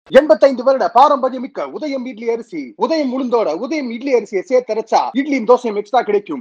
எண்பத்தைந்து வருட பாரம்பரியமிக்க உதயம் இட்லி அரிசி உதயம் உளுந்தோட உதயம் இட்லி அரிசியை சேர்த்தரைச்சா இட்லியும் தோசையும் எக்ஸ்ட்ரா கிடைக்கும்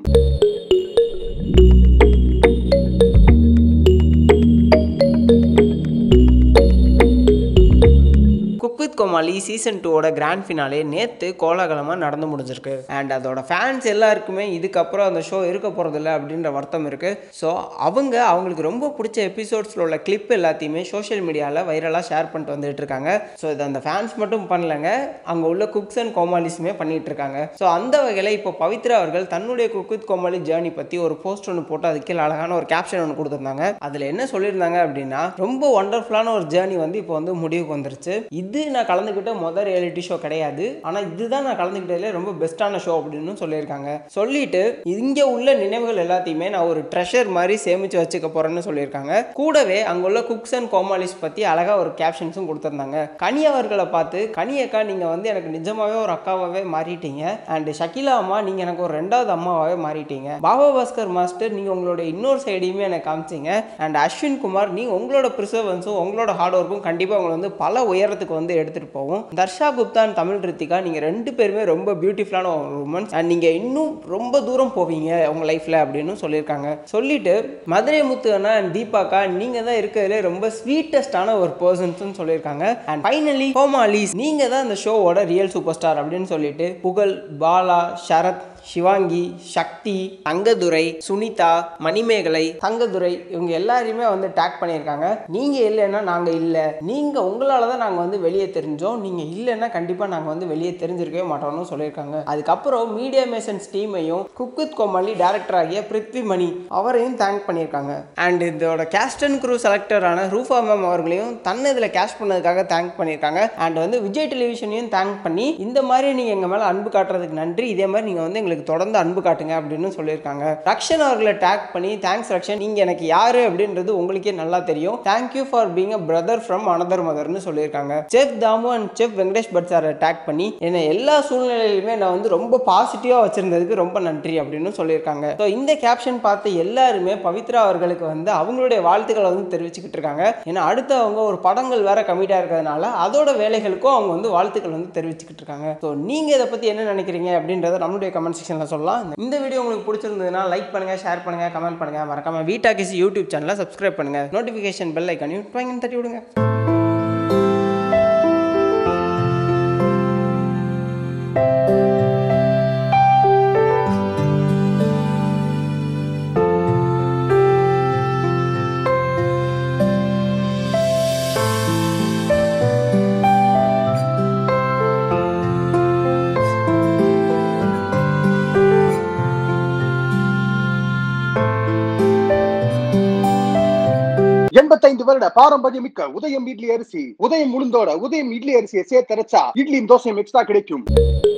குக் வித் கோமாளி சீசன் டூவோட கிராண்ட் ஃபினாலே நேற்று கோலாகலமாக நடந்து முடிஞ்சிருக்கு அண்ட் அதோட ஃபேன்ஸ் எல்லாருக்குமே இதுக்கப்புறம் அந்த ஷோ இருக்க போகிறதில்ல அப்படின்ற வருத்தம் இருக்குது ஸோ அவங்க அவங்களுக்கு ரொம்ப பிடிச்ச எபிசோட்ஸில் உள்ள கிளிப் எல்லாத்தையுமே சோஷியல் மீடியாவில் வைரலாக ஷேர் பண்ணிட்டு வந்துட்டு இருக்காங்க ஸோ இது அந்த ஃபேன்ஸ் மட்டும் பண்ணலங்க அங்கே உள்ள குக்ஸ் அண்ட் கோமாளிஸுமே பண்ணிட்டு இருக்காங்க ஸோ அந்த வகையில் இப்போ பவித்ரா அவர்கள் தன்னுடைய குக் வித் கோமாளி ஜேர்னி பற்றி ஒரு போஸ்ட் ஒன்று போட்டு அதுக்கு கீழே அழகான ஒரு கேப்ஷன் ஒன்று கொடுத்துருந்தாங்க அதில் என்ன சொல்லியிருந்தாங்க அப்படின்னா ரொம்ப ஒண்டர்ஃபுல்லான ஒரு ஜேர்னி வந்து இப்போ வந்து முடிவுக்கு வந்துருச்சு இது நான் கலந்துக்கிட்ட முதல் ரியாலிட்டி ஷோ கிடையாது ஆனால் இதுதான் நான் கலந்துக்கிட்டதுல ரொம்ப பெஸ்ட்டான ஷோ அப்படின்னு சொல்லியிருக்காங்க சொல்லிட்டு இங்கே உள்ள நினைவுகள் எல்லாத்தையுமே நான் ஒரு ட்ரெஷர் மாதிரி சேமித்து வச்சுக்க போகிறேன்னு சொல்லியிருக்காங்க கூடவே அங்குள்ள குக்ஸ் அண்ட் கோமாலிஸ் பற்றி அழகாக ஒரு கேப்ஷன்ஸும் கொடுத்துருந்தாங்க கனி அவர்களை பார்த்து கனி அக்கா நீங்கள் வந்து எனக்கு நிஜமாவே ஒரு அக்காவாகவே மாறிட்டீங்க அண்ட் ஷகிலா அம்மா நீங்கள் எனக்கு ஒரு ரெண்டாவது அம்மாவாகவே மாறிட்டீங்க பாபா பாஸ்கர் மாஸ்டர் நீங்கள் உங்களோட இன்னொரு சைடையுமே எனக்கு காமிச்சிங்க அண்ட் அஸ்வின் குமார் நீங்கள் உங்களோட ப்ரிசர்வன்ஸும் உங்களோட ஹார்ட் ஒர்க்கும் கண்டிப்பாக உங்களை வந்து பல உயரத்துக்கு வந்து எடுத்துகிட்டு போகும் தர்ஷா குப்தா and தமிழ் ரித்திகா நீங்கள் ரெண்டு பேருமே ரொம்ப பியூட்டிஃபுல்லான ஒரு உமன்ஸ் அண்ட் நீங்கள் இன்னும் ரொம்ப தூரம் போவீங்க உங்கள் லைஃப்பில் அப்படின்னு சொல்லியிருக்காங்க சொல்லிட்டு மதுரை முத்து அண்ணா அண்ட் தீபாக்கா நீங்கள் தான் இருக்கிறதுல ரொம்ப ஸ்வீட்டஸ்டான ஒரு பர்சன்ஸ்னு சொல்லியிருக்காங்க அண்ட் ஃபைனலி கோமாலிஸ் நீங்கள் தான் இந்த ஷோவோட ரியல் சூப்பர் ஸ்டார் அப்படின்னு சொல்லிட்டு புகழ் பாலா சரத் சிவாங்கி சக்தி தங்கதுரை சுனிதா மணிமேகலை தங்கதுரை இவங்க எல்லாரையுமே வந்து டேக் பண்ணியிருக்காங்க நீங்க இல்லைன்னா நாங்க இல்லை நீங்க உங்களால தான் நாங்க வந்து வெளியே தெரிஞ்சோம் நீங்க இல்லைன்னா கண்டிப்பா நாங்க வந்து வெளியே தெரிஞ்சிருக்கவே மாட்டோம்னு சொல்லியிருக்காங்க அதுக்கப்புறம் மீடியா மேசன்ஸ் டீமையும் குக் வித் கோமாளி டேரக்டர் ஆகிய பிருத்வி மணி அவரையும் தேங்க் பண்ணியிருக்காங்க அண்ட் இதோட கேஸ்ட் அண்ட் க்ரூ செலக்டரான ரூஃபா மேம் அவர்களையும் தன்னை இதில் கேஸ்ட் பண்ணதுக்காக தேங்க் பண்ணியிருக்காங்க அண்ட் வந்து விஜய் டெலிவிஷனையும் தேங்க் பண்ணி இந்த மாதிரி நீங்கள் எங்கள் மேலே அன்பு காட்டுறதுக்கு நன்றி இதே மாதிரி நீங்கள் வந்து எங்களுக்கு தொடர்ந்து அன்பு காட்டுங்க அப்படின்னு சொல்லியிருக்காங்க ரக்ஷன் அவர்களை டேக் பண்ணி தேங்க்ஸ் ரக்ஷன் நீங்கள் எனக்கு யாரு அப்படின்றது உங்களுக்கே நல்லா தெரியும் thank you for being a brother from another மதர்னு சொல்லியிருக்காங்க chef Damu and chef Venkatesh Bhat சாரை டேக் பண்ணி என்னை எல்லா சூழ்நிலையிலுமே நான் வந்து ரொம்ப பாசிட்டிவாக வச்சிருந்ததுக்கு ரொம்ப நன்றி அப்படின்னு சொல்லியிருக்காங்க ஸோ இந்த கேப்ஷன் பார்த்து எல்லாருமே பவித்ரா அவர்களுக்கு வந்து அவங்களுடைய வாழ்த்துக்களை வந்து தெரிவிச்சுக்கிட்டு இருக்காங்க ஏன்னா அடுத்து அவங்க ஒரு படங்கள் வேற கமிட்டாக இருக்கிறதுனால அதோட வேலைகளுக்கும் அவங்க வந்து வாழ்த்துக்கள் வந்து தெரிவிச்சுக்கிட்டு இருக்காங்க ஸோ நீங்கள் இதை பற்றி என்ன நினைக்கிறீங்க அப்படின்றத நம்மளுடைய கமெண்ட் செக்ஷனில் சொல்லலாம் இந்த வீடியோ உங்களுக்கு பிடிச்சிருந்ததுன்னா லைக் பண்ணுங்க ஷேர் பண்ணுங்க கமெண்ட் பண்ணுங்க மறக்காம வீட்டா கிசி யூடியூப் சேனலை சப்ஸ்கிரைப் பண்ணுங்க நோட்டிஃபிகேஷன் பெல் ஐக்கானையும் ட்வாங்கன்னு தட்டி விடுங்க எண்பத்தைந்து வருட பாரம்பரியமிக்க உதயம் இட்லி அரிசி உதயம் உளுந்தோட உதயம் இட்லி அரிசியை சேர்த்தரைச்சா இட்லியும் தோசையும் எக்ஸ்ட்ரா கிடைக்கும்